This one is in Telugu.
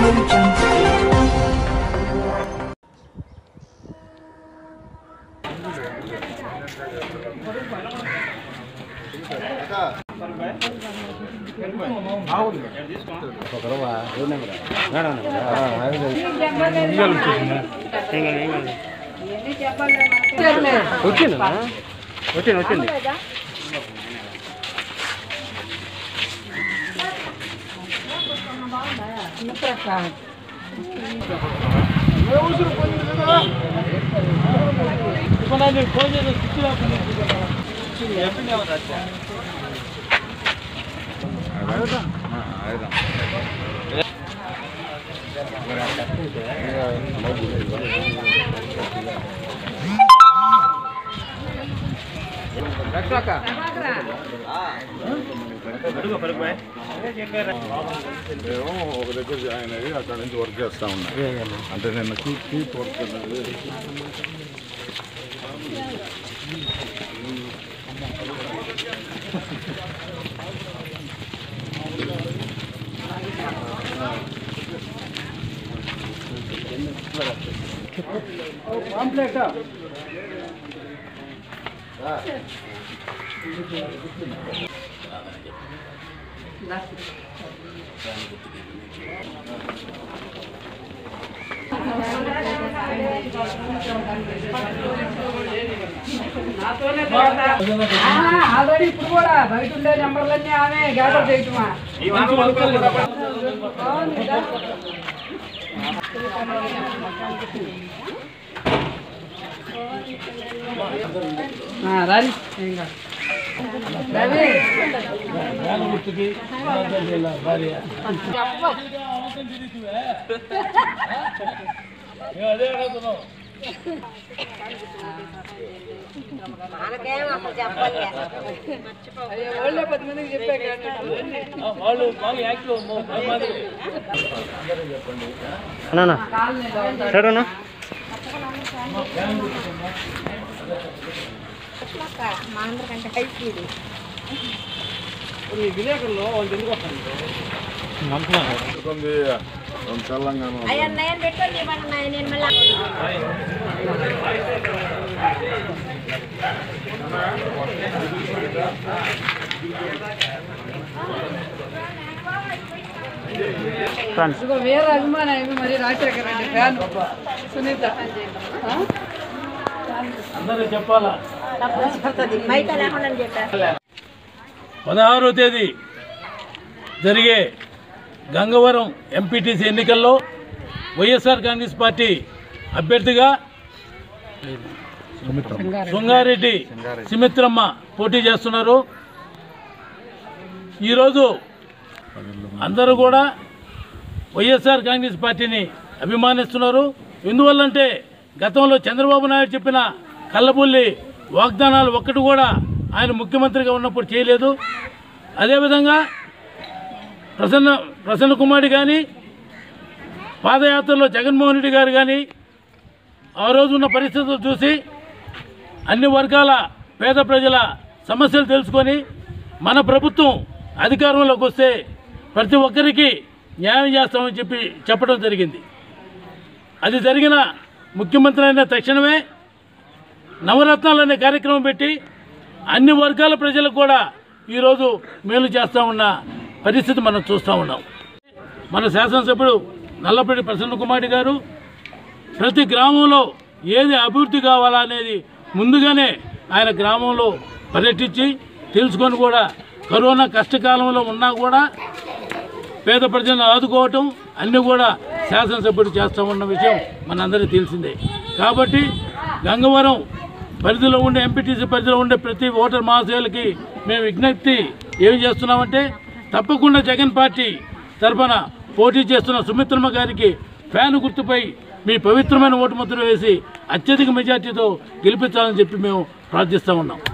Audio Jungle. వచ్చిందా వచ్చింది వచ్చింది మేము ఒక దగ్గర జాయిన్ అయ్యి అక్కడ నుంచి వర్క్ చేస్తా ఉన్నాం అంటే నిన్న చూసి వర్క్ అనేది ఆల్రెడీ ఇప్పుడు కూడా బయట ఉండే నెంబర్లన్నీ ఆమె గ్యాదర్ చేయటమా రాని ఇంకా రవి అయ్యో, వాళ్ళే పది మందికి చెప్పా అన్నా సరే అన్నా ఉంటుంది తెలంగాణ అయ్యా నేను పెట్టుకోండి ఇవ్వండి నేను మళ్ళీ ఇదిగో వేరే అభిమానం ఏమి మరి రాజశేఖర రెడ్డి ఫ్యాన్ సునీత ఆ? పడుతుంది బయట లేకుండా చెప్పారు పదహారో తేదీ జరిగే గంగవరం ఎంపీటీసీ ఎన్నికల్లో వైఎస్ఆర్ కాంగ్రెస్ పార్టీ అభ్యర్థిగా శృంగారెడ్డి సుమిత్రమ్మ పోటీ చేస్తున్నారు ఈరోజు అందరూ కూడా వైఎస్ఆర్ కాంగ్రెస్ పార్టీని అభిమానిస్తున్నారు ఎందువల్లంటే గతంలో చంద్రబాబు నాయుడు చెప్పిన కళ్ళబుల్లి వాగ్దానాలు ఒక్కటి కూడా ఆయన ముఖ్యమంత్రిగా ఉన్నప్పుడు చేయలేదు అదేవిధంగా ప్రసన్న ప్రసన్న కుమార్ కానీ పాదయాత్రలో జగన్మోహన్ రెడ్డి గారు కానీ ఆ రోజు ఉన్న పరిస్థితులు చూసి అన్ని వర్గాల పేద ప్రజల సమస్యలు తెలుసుకొని మన ప్రభుత్వం అధికారంలోకి వస్తే ప్రతి ఒక్కరికి న్యాయం చేస్తామని చెప్పి చెప్పడం జరిగింది అది జరిగిన ముఖ్యమంత్రి అయిన తక్షణమే నవరత్నాలు అనే కార్యక్రమం పెట్టి అన్ని వర్గాల ప్రజలకు కూడా ఈరోజు మేలు చేస్తూ ఉన్న పరిస్థితి మనం చూస్తూ ఉన్నాం మన శాసనసభ్యుడు నల్లపల్లి ప్రసన్న కుమార్ గారు ప్రతి గ్రామంలో ఏది అభివృద్ధి కావాలా అనేది ముందుగానే ఆయన గ్రామంలో పర్యటించి తెలుసుకొని కూడా కరోనా కష్టకాలంలో ఉన్నా కూడా పేద ప్రజలను ఆదుకోవటం అన్నీ కూడా శాసనసభ్యుడు చేస్తూ ఉన్న విషయం మనందరికీ తెలిసిందే కాబట్టి గంగవరం పరిధిలో ఉండే ఎంపీటీసీ పరిధిలో ఉండే ప్రతి ఓటర్ మహాశయులకి మేము విజ్ఞప్తి ఏం చేస్తున్నామంటే తప్పకుండా జగన్ పార్టీ తరఫున పోటీ చేస్తున్న సుమిత్రమ్మ గారికి ఫ్యాన్ గుర్తుపై మీ పవిత్రమైన ఓటు ముద్ర వేసి అత్యధిక మెజార్టీతో గెలిపించాలని చెప్పి మేము ప్రార్థిస్తూ ఉన్నాం